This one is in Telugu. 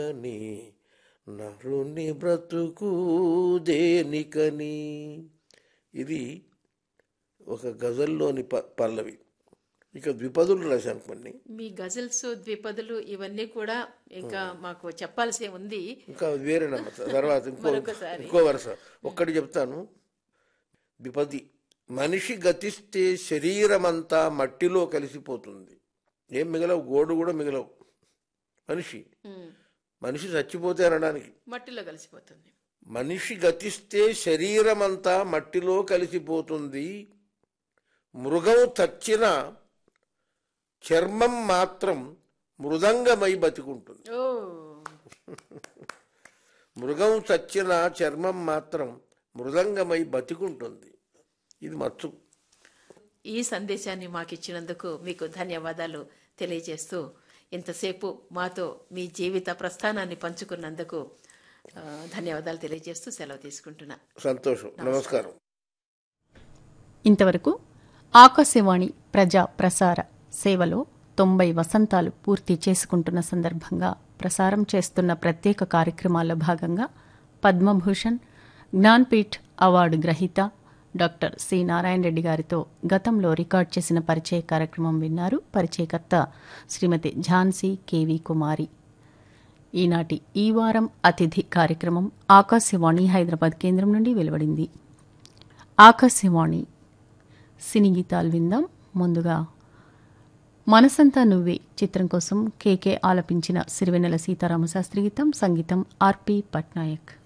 నీ నరుని బ్రతుకు దేనికని ఇది ఒక గజల్లోని ప పల్లవి ఇక ద్విపదులు రాశాను కొన్ని మీ గజల్స్ ద్విపదులు ఇవన్నీ కూడా ఇంకా మాకు చెప్పాల్సి ఉంది ఇంకా వేరే నమ్మత తర్వాత ఇంకో మరొకసారి. ఇంకో వరుస ఒక్కటి చెప్తాను విపది మనిషి గతిస్తే శరీరమంతా మట్టిలో కలిసిపోతుంది ఏం మిగలవు గోడు కూడా మిగలవు మనిషి ఉమ్, మనిషి చచ్చిపోతే అనడానికి మట్టిలో కలిసిపోతుంది మనిషి గతిస్తే శరీరమంతా మట్టిలో కలిసిపోతుంది మృగం చచ్చిన చర్మం మాత్రం మృదంగమై బతికుంటుంది ఓ మృగం చచ్చిన చర్మం మాత్రం మృదంగమై బతికుంటుంది ఇది మచ్చు ఈ సందేశాన్ని మాకు ఇచ్చినందుకు మీకు ధన్యవాదాలు తెలియజేస్తూ ఇంతసేపు మాతో మీ జీవిత ప్రస్థానాన్ని పంచుకున్నందుకు ఆ, ధన్యవాదాలు తెలియజేస్తూ సెలవు తీసుకుంటున్నా సంతోషం నమస్కారం ఇంతవరకు ఆకాశవాణి ప్రజా ప్రసార సేవలో తొంభై వసంతాలు పూర్తి చేసుకుంటున్న సందర్భంగా ప్రసారం చేస్తున్న ప్రత్యేక కార్యక్రమాల్లో భాగంగా పద్మభూషణ్ జ్ఞాన్పీఠ్ అవార్డు గ్రహీత డాక్టర్ సి నారాయణ రెడ్డి గారితో గతంలో రికార్డ్ చేసిన పరిచయ కార్యక్రమం విన్నారు పరిచయకర్త శ్రీమతి ఝాన్సీ కేవి కుమారి ఈనాటి ఈ వారం అతిథి కార్యక్రమం ఆకాశవాణి హైదరాబాద్ కేంద్రం నుండి వెలువడింది ఆకాశవాణి సినీ గీతాలు విందాం ముందుగా మనసంతా నువ్వే చిత్రం కోసం కేకే ఆలపించిన సిరివెన్నెల సీతారామశాస్త్రి గీతం సంగీతం ఆర్పి పట్నాయక్